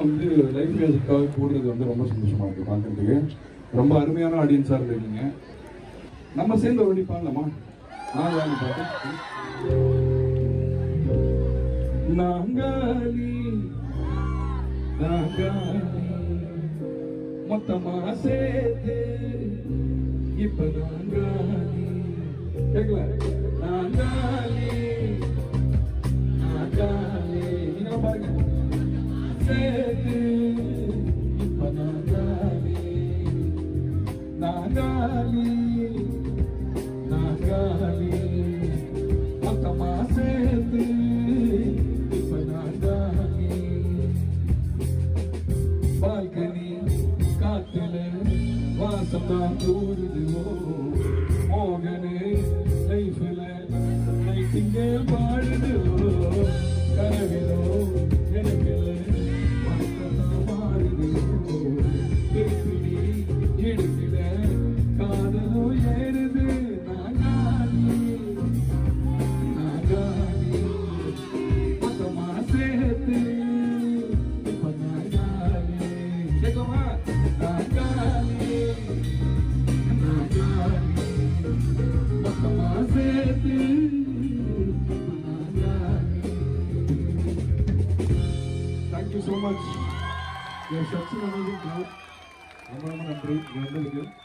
வந்து லைஃப் மியூசிக்காக போடுறது வந்து ரொம்ப சந்தோஷமா இருக்கு பார்க்கறதுக்கு ரொம்ப அருமையான ஆடியன்ஸாக இருந்திருக்கீங்க நம்ம சேர்ந்து ஒரு பாடலாமா நான் வாங்கி பார்த்தேன் நாங்காலி நாங்காலி மொத்தமா சேர்த்து இப்ப நாங்காலி கேட்கல நாங்காலி நாங்காலி நீங்க பாருங்க சேர்த்து இப்ப நாங்காலி நாங்காலி நாங்காலி மொத்தமா சேர்த்து இப்ப நாங்காலி பால்கனி காத்துல வாசம் தான் கூடுதுவோ மோகனு லைஃப்ல நைட்டிங்க பாடுதுவோ கனவிலோ எனக்குல வாசம் தான் மாறுதுவோ எப்படி எடுக்கல காதலோ ஏறுது நாங்காலி நாங்காலி மொத்தமா சேர்த்து இப்ப நாங்காலி கேட்குமா நாங்காலி நாங்காலி மொத்தமா சேர்த்து இப்ப நாங்காலி thank you so much you such amazing crowd ரொம்ப ரொம்ப நன்றி இங்க வந்ததுக்கு